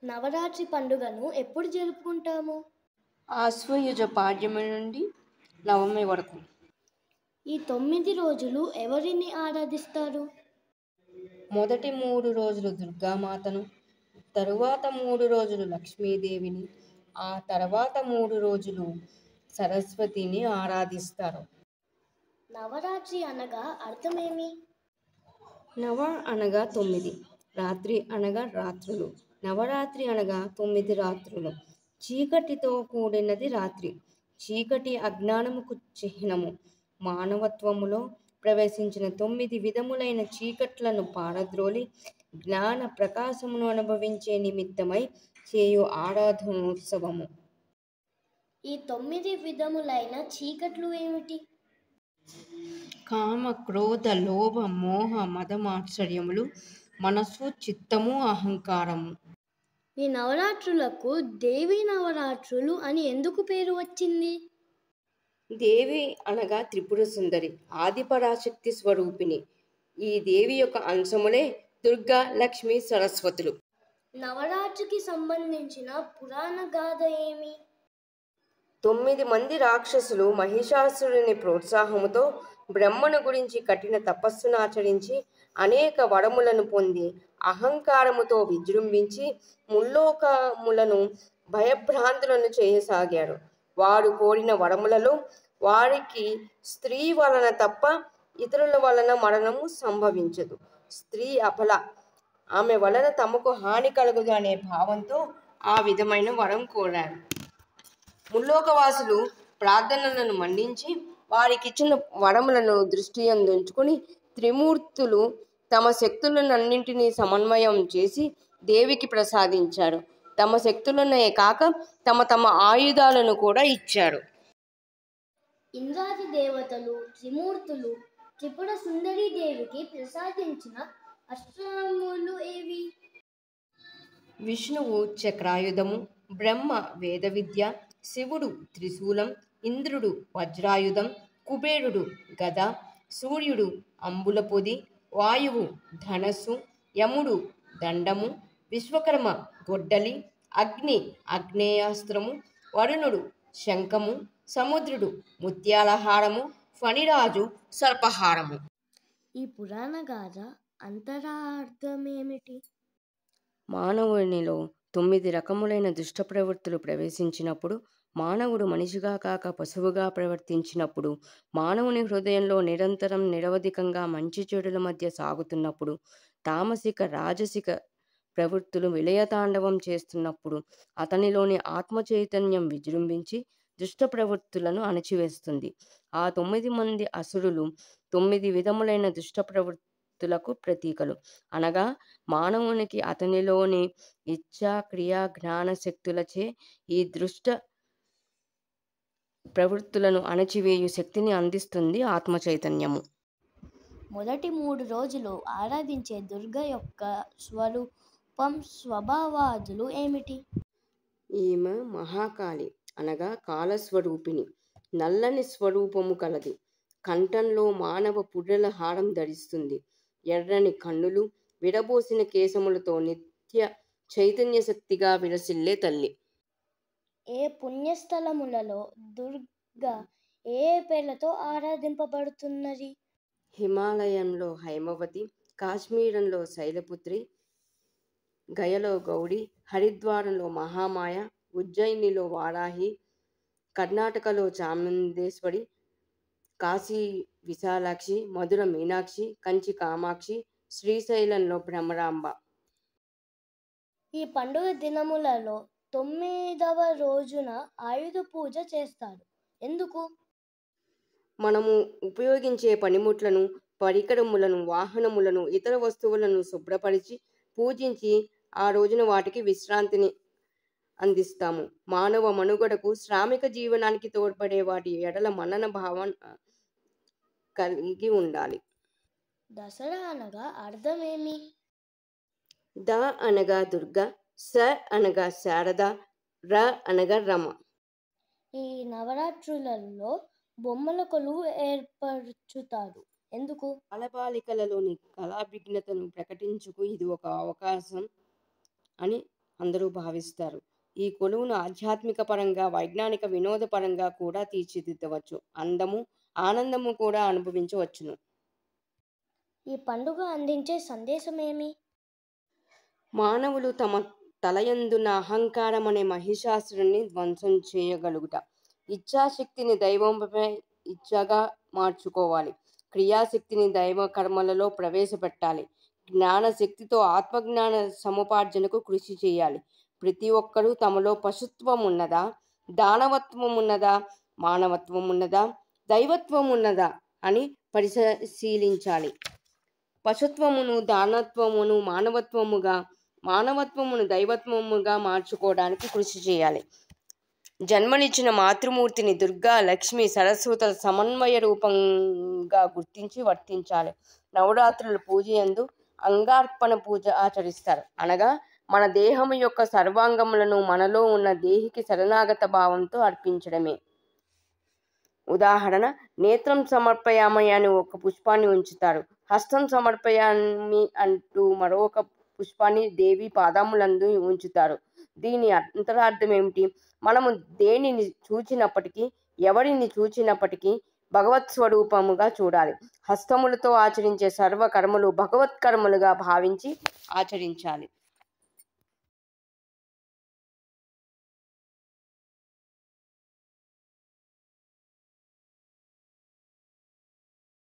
నవరాత్రి పండుగను ఎప్పుడు జరుపుకుంటాము ఆశ్వయుజ పాడ్యమి నుండి నవమి వరకు ఈ తొమ్మిది రోజులు ఎవరిని ఆరాధిస్తారు మొదటి మూడు రోజులు దుర్గామాతను తరువాత మూడు రోజులు లక్ష్మీదేవిని ఆ తర్వాత మూడు రోజులు సరస్వతిని ఆరాధిస్తారు నవరాత్రి అనగా అర్థమేమి నవ అనగా తొమ్మిది రాత్రి అనగా రాత్రులు నవరాత్రి అనగా తొమ్మిది రాత్రులు చీకటితో కూడినది రాత్రి చీకటి అజ్ఞానముకు చిహ్నము మానవత్వములో ప్రవేశించిన తొమ్మిది విధములైన చీకట్లను పారద్రోలి జ్ఞాన ప్రకాశమును అనుభవించే నిమిత్తమై చేయు ఆరాధనోత్సవము ఈ తొమ్మిది విధములైన చీకట్లు ఏమిటి కామ క్రోధ లోభ మోహ మదమాశ్చర్యములు మనస్సు చిత్తము అహంకారము ఈ నవరాత్రులకు దేవి నవరాత్రులు అని ఎందుకు పేరు వచ్చింది దేవి అనగా త్రిపుర సుందరి ఆదిపరాశక్తి స్వరూపిణి ఈ దేవి యొక్క అంశములే దుర్గా లక్ష్మి సరస్వతులు నవరాత్రికి సంబంధించిన పురాణ గాథ ఏమి తొమ్మిది మంది రాక్షసులు మహిషాసురుని ప్రోత్సాహముతో బ్రహ్మను గురించి కఠిన తపస్సును ఆచరించి అనేక వరములను పొంది అహంకారముతో విజృంభించి ముల్లోకములను భయభ్రాంతులను చేయసాగారు వారు కోరిన వరములలో వారికి స్త్రీ వలన తప్ప ఇతరుల వలన మరణము సంభవించదు స్త్రీ అపల ఆమె వలన తమకు హాని కలుగదు అనే భావంతో ఆ విధమైన వరం కోరారు ముల్లోకవాసులు ప్రార్థనలను మన్నించి వారికిచ్చిన వరములను దృష్టి అందుంచుకుని త్రిమూర్తులు తమ శక్తులనన్నింటినీ సమన్వయం చేసి దేవికి ప్రసాదించారు తమ శక్తులనే కాక తమ తమ ఆయుధాలను కూడా ఇచ్చారు ఇంద్రాది దేవతలు త్రిమూర్తులు త్రిపుర సుందరి దేవికి ప్రసాదించిన అష్టములు ఏవి విష్ణువు చక్రాయుధము బ్రహ్మ వేద విద్య శివుడు త్రిశూలం ఇంద్రుడు వజ్రాయుధం కుబేరుడు గద సూర్యుడు అంబుల పొది వాయువు ధనస్సు యముడు దండము విశ్వకర్మ గొడ్డలి అగ్ని అగ్నేయాస్త్రము వరుణుడు శంఖము సముద్రుడు ముత్యాలహారము ఫణిరాజు సర్పహారము ఈ పురాణ గాథ అంతరార్థమేమిటి మానవునిలో తొమ్మిది రకములైన దుష్ట ప్రవృత్తులు ప్రవేశించినప్పుడు మానవుడు మనిషిగా కాక పశువుగా ప్రవర్తించినప్పుడు మానవుని హృదయంలో నిరంతరం నిరవధికంగా మంచి చెడుల మధ్య సాగుతున్నప్పుడు తామసిక రాజసిక ప్రవృత్తులు విలయతాండవం చేస్తున్నప్పుడు అతనిలోని ఆత్మ చైతన్యం విజృంభించి దుష్ట ప్రవృత్తులను అణచివేస్తుంది ఆ తొమ్మిది మంది అసురులు తొమ్మిది విధములైన దుష్ట ప్రవృత్తులకు ప్రతీకలు అనగా మానవునికి అతనిలోని ఇచ్ఛా క్రియా జ్ఞాన శక్తులచే ఈ దృష్ట ప్రవృత్తులను అణచివేయు శక్తిని అందిస్తుంది ఆత్మ చైతన్యము మొదటి మూడు రోజులు ఆరాధించే దుర్గ యొక్క స్వరూపం స్వభావాదులు ఏమిటి ఈమె మహాకాళి అనగా కాలస్వరూపిణి నల్లని స్వరూపము కలది కంఠంలో మానవ పుర్రెల హారం ధరిస్తుంది ఎర్రని కన్నులు విరబోసిన కేశములతో నిత్య చైతన్య శక్తిగా విరసిల్లే తల్లి ఏ పుణ్యస్థలములలో దుర్గ ఏ పేర్లతో ఆరాధింపబడుతున్నది హిమాలయంలో హైమవతి కాశ్మీరంలో శైలపుత్రి గయలో గౌడి హరిద్వారంలో మహామాయ ఉజ్జయినిలో వారాహి కర్ణాటకలో చాముండేశ్వరి కాశీ విశాలాక్షి మధుర మీనాక్షి కంచి కామాక్షి శ్రీశైలంలో భ్రమరాంబ ఈ పండుగ దినములలో తొమ్మిదవ రోజున ఆయుధ పూజ చేస్తారు ఎందుకు మనము ఉపయోగించే పనిముట్లను పరికరములను వాహనములను ఇతర వస్తువులను శుభ్రపరిచి పూజించి ఆ రోజున వాటికి విశ్రాంతిని అందిస్తాము మానవ మనుగడకు శ్రామిక జీవనానికి తోడ్పడే వాటి ఎడల మనన భావన కలిగి ఉండాలి దసరా అనగా అర్థమేమి ద అనగా దుర్గ స అనగా శారద ర అనగా రమ ఈ నవరాత్రులలో బొమ్మల కొలువు ఏర్పరచుతారు ఎందుకు బాలబాలికలలోని కళాభిజ్ఞతను ప్రకటించుకు ఇది ఒక అవకాశం అని అందరూ భావిస్తారు ఈ కొలువును ఆధ్యాత్మిక పరంగా వైజ్ఞానిక వినోద పరంగా కూడా తీర్చిదిద్దవచ్చు అందము ఆనందము కూడా అనుభవించవచ్చును ఈ పండుగ అందించే సందేశమేమి మానవులు తమ తలయందున అహంకారం అనే మహిషాసురుని ధ్వంసం చేయగలుగుట ఇచ్ఛాశక్తిని దైవంపై ఇచ్చగా మార్చుకోవాలి క్రియాశక్తిని దైవ కర్మలలో ప్రవేశపెట్టాలి జ్ఞానశక్తితో ఆత్మజ్ఞాన సముపార్జనకు కృషి చేయాలి ప్రతి ఒక్కరూ తమలో పశుత్వం ఉన్నదా దానవత్వం ఉన్నదా మానవత్వం ఉన్నదా దైవత్వం ఉన్నదా అని పరిశీలించాలి పశుత్వమును దానత్వమును మానవత్వముగా మానవత్వమును దైవత్వముగా మార్చుకోవడానికి కృషి చేయాలి జన్మనిచ్చిన మాతృమూర్తిని దుర్గా లక్ష్మి సరస్వతుల సమన్వయ రూపంగా గుర్తించి వర్తించాలి నవరాత్రుల పూజ యందు అంగార్పణ పూజ ఆచరిస్తారు అనగా మన దేహము యొక్క సర్వాంగములను మనలో ఉన్న దేహికి శరణాగత భావంతో అర్పించడమే ఉదాహరణ నేత్రం సమర్పయామి అని ఒక పుష్పాన్ని ఉంచుతారు హస్తం సమర్పయామి అంటూ మరొక పుష్పాన్ని దేవి పాదములందు ఉంచుతారు దీని అంతరార్థం ఏమిటి మనము దేనిని చూచినప్పటికీ ఎవరిని చూచినప్పటికీ భగవత్ స్వరూపముగా చూడాలి హస్తములతో ఆచరించే సర్వ కర్మలు భగవత్ కర్మలుగా భావించి ఆచరించాలి